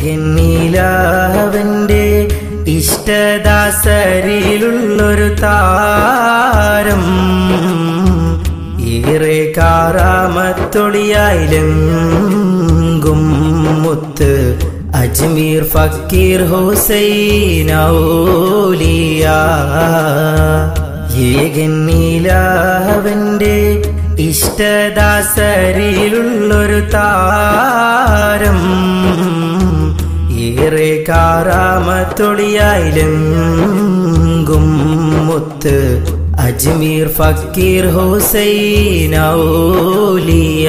ഏകനീലാവന്റെ ഇഷ്ടദാസരിലുള്ളൊരു താരം ഏറെ കാറാമത്തൊളിയായിലെങ്കും മുത്ത് അജ്മീർ ഫക്കീർ ഹുസൈനൗലിയ ഏകനീലാവന്റെ ഇഷ്ടദാസരിലുള്ളൊരു താരം ഏറെ കാറാമത്തൊളിയായിലെങ്കും മുത്ത് അജ്മീർ ഫക്കീർ ഹുസൈനൗലിയ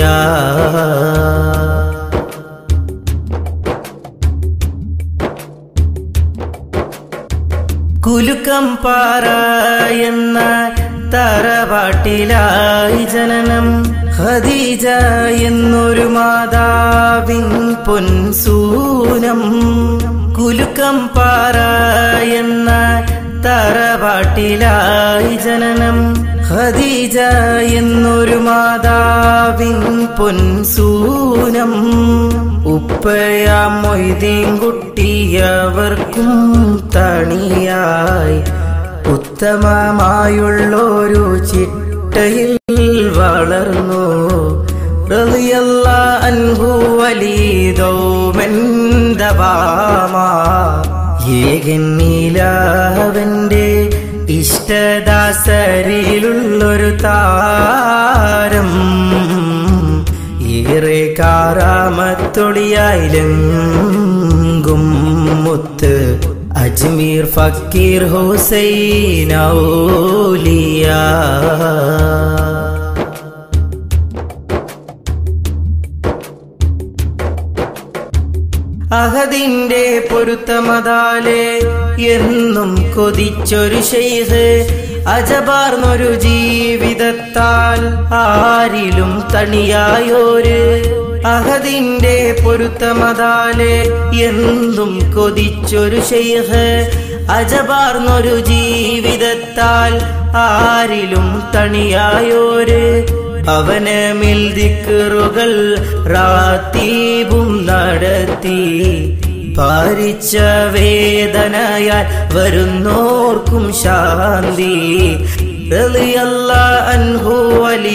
കുലുക്കം പാറ എന്ന തറവാട്ടിലായി ജനനം ഖദീജ എന്നൊരു മാതാവിൻ പൊൻസൂനം കുലുക്കം പാറ എന്ന തറവാട്ടിലായി ജനനം ഖദീജ എന്നൊരു മാതാവിൻ പൊൻസൂനം ഉപ്പയാം മൊയ്തീൻ കുട്ടിയവർക്കും തണിയായി ഉത്തമമായുള്ളൊരു ചിട്ടയിൽ വളർന്നു റളിയല്ല അൻഹു വലീതോമെന്തവാമാ ഏകൻ നീലാവന്റെ ഇഷ്ടദാസരിലുള്ളൊരു താരം ഏറെ കാറാമത്തൊളിയായിലെങ്കും മുത്ത് അജ്മീർ ഫക്കീർ ഹുസൈനൗലിയ അഹദിന്റെ പൊരുത്തമതാലെ എന്നും കൊതിച്ചൊരു ഷെയ്ഖ് അജബാർന്നൊരു ജീവിതത്താൽ ആരിലും തണിയായോര് അഹദിന്റെ പൊരുത്തമതാലെ എന്നും കൊതിച്ചൊരു ഷെയ്ഖ് അജബാർന്നൊരു ജീവിതത്താൽ ആരിലും തണിയായോര് അവന് മിൽദിക്കറുകൾ റാത്തീബും നടത്തി ഭാരിച്ച വേദനയാൽ വരുന്നോർക്കും ശാന്തി റളിയല്ല അൻഹു വലി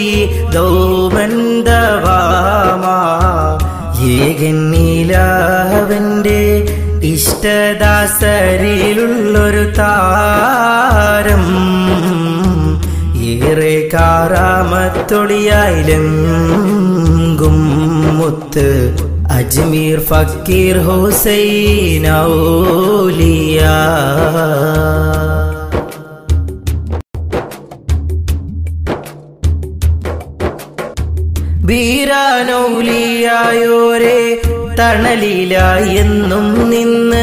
ദൗമന്തവാമാ ഏകൻ നീലാവന്റെ ഇഷ്ടദാസരിലുള്ളൊരു താരം ഏറെ കാറാമത്തൊളിയായിലെങ്കും മുത്ത് അജ്മീർ ഫക്കീർ ഹുസൈനൗലിയ വീരാനൗലിയായോരെ തണലിലായി എന്നും നിന്ന്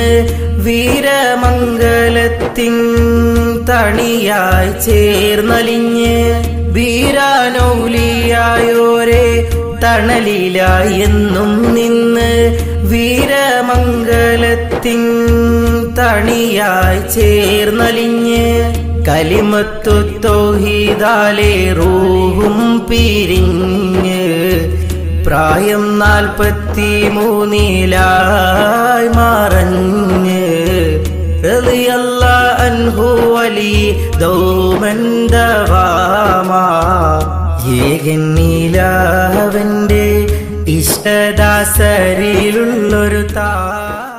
വീരമംഗലത്തിൻ തണിയായി ചേർന്നലിഞ്ഞ് വീരാനൗലിയായോരെ തണലിലായി എന്നും നിന്ന് വീരമംഗലത്തിൻ തണിയായി ചേർന്നലിഞ്ഞ് കലിമത്തു തോഹിതാലെ റൂഹും പിരിഞ്ഞ് പ്രായം നാൽപ്പത്തി മൂന്നിലായി മറഞ്ഞ് റളിയല്ല അൻഹു വലി ദൗമന്തവാമാ ഏകൻ നീലാവന്റെ ഇഷ്ടദാസരിലുള്ളൊരു താ